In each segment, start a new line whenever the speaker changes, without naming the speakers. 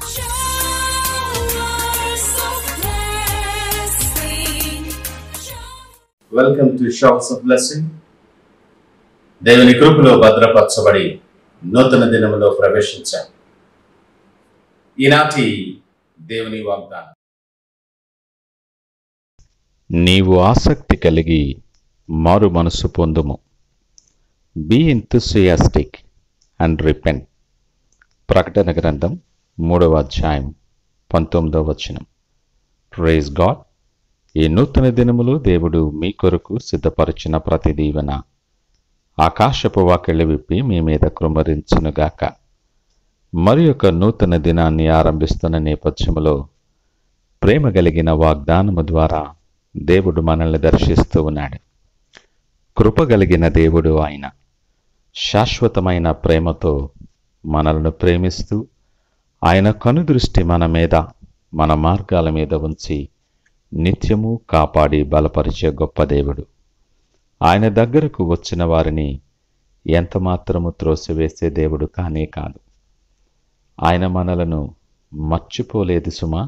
Showers of blessing.
Welcome to shops of blessing దేవుని కృపలో భద్రపరచబడి నూతన దినములో ప్రవేశించాం ఈనాటి దేవుని వాగ్దానం
నీవు ఆసక్తి కలిగి మారు మనసు పొందుము బీ ఎంతూసియాస్టిక్ అండ్ రిపెంట్ ప్రకటన గ్రంథం మూడవ అధ్యాయం పంతొమ్మిదవ వచనం ప్రైజ్ గాడ్ ఈ నూతన దినములో దేవుడు మీ కొరకు సిద్ధపరిచిన ప్రతి దీవెన ఆకాశపు వాకిళ్ళు విప్పి మీ మీద కృమరించునుగాక మరి ఒక నూతన దినాన్ని ఆరంభిస్తున్న నేపథ్యములో ప్రేమ కలిగిన వాగ్దానము ద్వారా దేవుడు మనల్ని దర్శిస్తూ ఉన్నాడు కృప కలిగిన దేవుడు ఆయన శాశ్వతమైన ప్రేమతో మనలను ప్రేమిస్తూ ఆయన కనుదృష్టి మన మీద మన మార్గాల మీద ఉంచి నిత్యము కాపాడి బలపరిచే గొప్ప దేవుడు ఆయన దగ్గరకు వచ్చిన వారిని ఎంతమాత్రము త్రోసివేసే దేవుడు కానే కాదు ఆయన మనలను మర్చిపోలేదు సుమా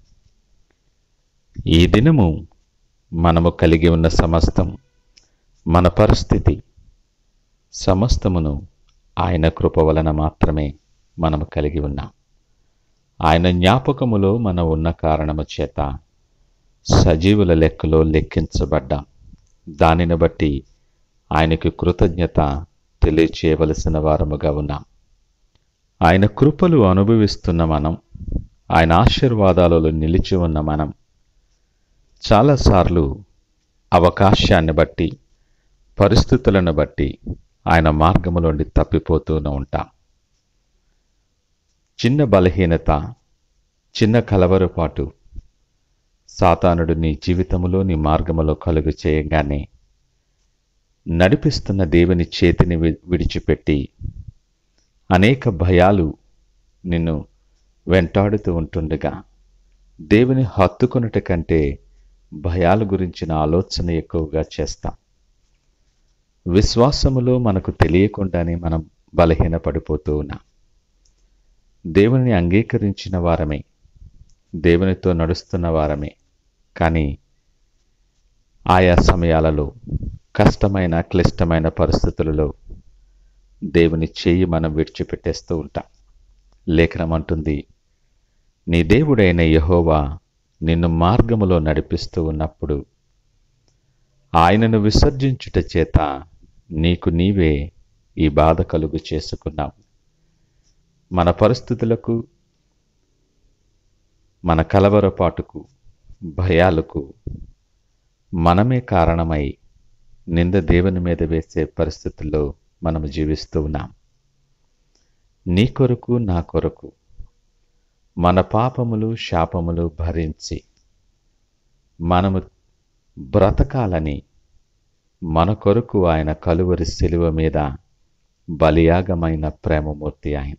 ఈ దినము మనము కలిగి ఉన్న సమస్తం మన పరిస్థితి సమస్తమును ఆయన కృప వలన మాత్రమే మనము కలిగి ఉన్నాం ఆయన జ్ఞాపకములో మనం ఉన్న కారణము చేత సజీవుల లెక్కలో లెక్కించబడ్డాం దానిని బట్టి ఆయనకు కృతజ్ఞత తెలియచేయవలసిన వారముగా ఉన్నాం ఆయన కృపలు అనుభవిస్తున్న మనం ఆయన ఆశీర్వాదాలలో నిలిచి ఉన్న మనం చాలాసార్లు అవకాశాన్ని బట్టి పరిస్థితులను బట్టి ఆయన మార్గములోండి తప్పిపోతూనే ఉంటాం చిన్న బలహీనత చిన్న కలవరపాటు సాతానుడు నీ జీవితములో నీ మార్గములో కలుగు చేయగానే నడిపిస్తున్న దేవుని చేతిని వి- విడిచిపెట్టి అనేక భయాలు నిన్ను వెంటాడుతూ ఉంటుండగా దేవుని హత్తుకొనుట కంటే భయాల గురించిన ఆలోచన ఎక్కువగా చేస్తాం విశ్వాసములో మనకు తెలియకుండానే మనం బలహీనపడిపోతూ ఉన్నాం దేవుని అంగీకరించిన వారమే దేవునితో నడుస్తున్న వారమే కానీ ఆయా సమయాలలో కష్టమైన క్లిష్టమైన పరిస్థితులలో దేవుని చేయి మనం విడిచిపెట్టేస్తూ ఉంటాం లేఖనం అంటుంది నీ దేవుడైన యెహోవా నిన్ను మార్గములో నడిపిస్తూ ఉన్నప్పుడు ఆయనను విసర్జించుట చేత నీకు నీవే ఈ బాధ కలుగు చేసుకున్నావు మన పరిస్థితులకు మన కలవరపాటుకు భయాలకు మనమే కారణమై నింద దేవుని మీద వేసే పరిస్థితుల్లో మనము జీవిస్తూ ఉన్నాం నీ కొరకు నా కొరకు మన పాపములు శాపములు భరించి మనము బ్రతకాలని మన కొరకు ఆయన కలువరి శిలువ మీద బలియాగమైన ప్రేమమూర్తి ఆయన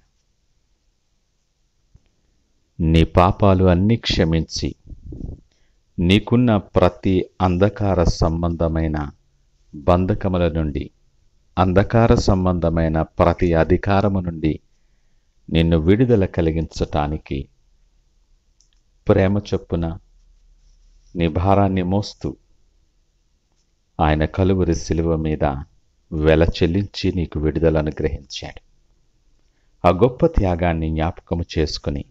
నీ పాపాలు అన్నీ క్షమించి నీకున్న ప్రతి అంధకార సంబంధమైన బంధకముల నుండి అంధకార సంబంధమైన ప్రతి అధికారము నుండి నిన్ను విడుదల కలిగించటానికి ప్రేమ చొప్పున నీ భారాన్ని మోస్తూ ఆయన కలువరి శిలువ మీద వెల చెల్లించి నీకు విడుదల అనుగ్రహించాడు ఆ గొప్ప త్యాగాన్ని జ్ఞాపకము చేసుకుని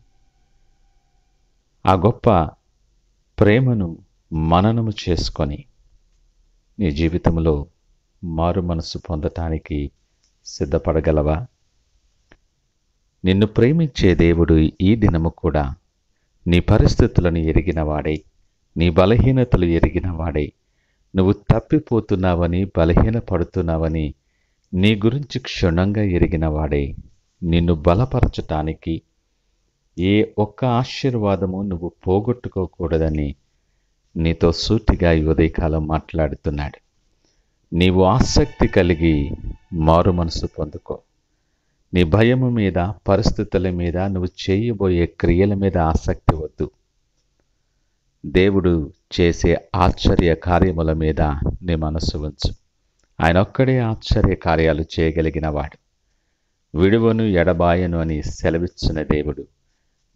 ఆ గొప్ప ప్రేమను మననము చేసుకొని నీ జీవితంలో మారు మనసు పొందటానికి సిద్ధపడగలవా నిన్ను ప్రేమించే దేవుడు ఈ దినము కూడా నీ పరిస్థితులను ఎరిగినవాడే నీ బలహీనతలు ఎరిగినవాడే నువ్వు తప్పిపోతున్నావని బలహీనపడుతున్నావని నీ గురించి క్షుణ్ణంగా ఎరిగినవాడే నిన్ను బలపరచటానికి ఏ ఒక్క ఆశీర్వాదము నువ్వు పోగొట్టుకోకూడదని నీతో సూటిగా ఈ ఉదయకాలం మాట్లాడుతున్నాడు నీవు ఆసక్తి కలిగి మారు మనసు పొందుకో నీ భయము మీద పరిస్థితుల మీద నువ్వు చేయబోయే క్రియల మీద ఆసక్తి వద్దు దేవుడు చేసే ఆశ్చర్య కార్యముల మీద నీ మనస్సు ఉంచు ఆయన ఒక్కడే ఆశ్చర్య కార్యాలు చేయగలిగిన వాడు విడువను ఎడబాయను అని సెలవిచ్చిన దేవుడు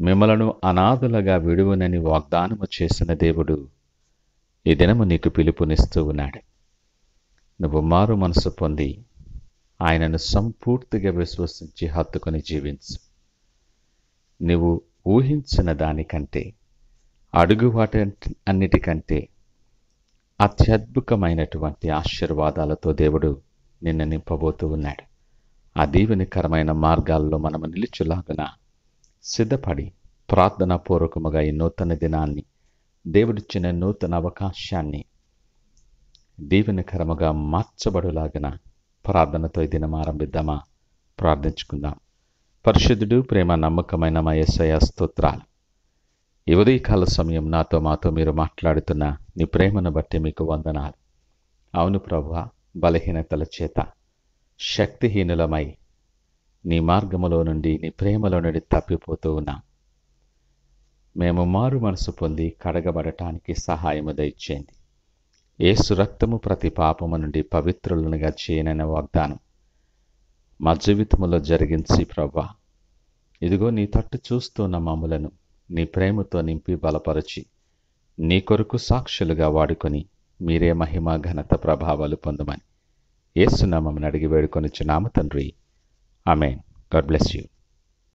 మిమ్మలను అనాథులుగా విడువనని వాగ్దానము చేసిన దేవుడు ఈ దినము నీకు పిలుపునిస్తూ ఉన్నాడు నువ్వు మారు మనసు పొంది ఆయనను సంపూర్తిగా విశ్వసించి హత్తుకొని జీవించు నువ్వు ఊహించిన దానికంటే అడుగు వాటి అన్నిటికంటే అత్యద్భుతమైనటువంటి ఆశీర్వాదాలతో దేవుడు నిన్ను నింపబోతూ ఉన్నాడు ఆ దీవెనికరమైన మార్గాల్లో మనము నిలుచులాగున సిద్ధపడి ప్రార్థనాపూర్వకముగా ఈ నూతన దినాన్ని దేవుడిచ్చిన నూతన అవకాశాన్ని దీవెనకరముగా మార్చబడులాగిన ప్రార్థనతో ఈ దినం ఆరంభిద్దామా ప్రార్థించుకుందాం పరిశుద్ధుడు ప్రేమ నమ్మకమైన మా యేసయ్య స్తోత్రాలు ఈ ఉదయకాల సమయం నాతో మాతో మీరు మాట్లాడుతున్న నీ ప్రేమను బట్టి మీకు వందనాలు అవును ప్రభు బలహీనతల చేత శక్తిహీనులమై నీ మార్గములో నుండి నీ ప్రేమలో నుండి తప్పిపోతూ ఉన్నాం మేము మారు మనసు పొంది కడగబడటానికి సహాయము దయచేయండి ఏసు రక్తము ప్రతి పాపము నుండి పవిత్రులనుగా చేయనన్న వాగ్దానం మా జీవితములో జరిగించి ప్రభా ఇదిగో నీ తట్టు చూస్తున్న మమ్ములను నీ ప్రేమతో నింపి బలపరచి నీ కొరకు సాక్షులుగా వాడుకొని మీరే మహిమ ఘనత ప్రభావాలు పొందమని ఏసునామని అడిగి వేడుకొనిచ్చున్నాము తండ్రి ఆమెన్ గాడ్ బ్లెస్ యూ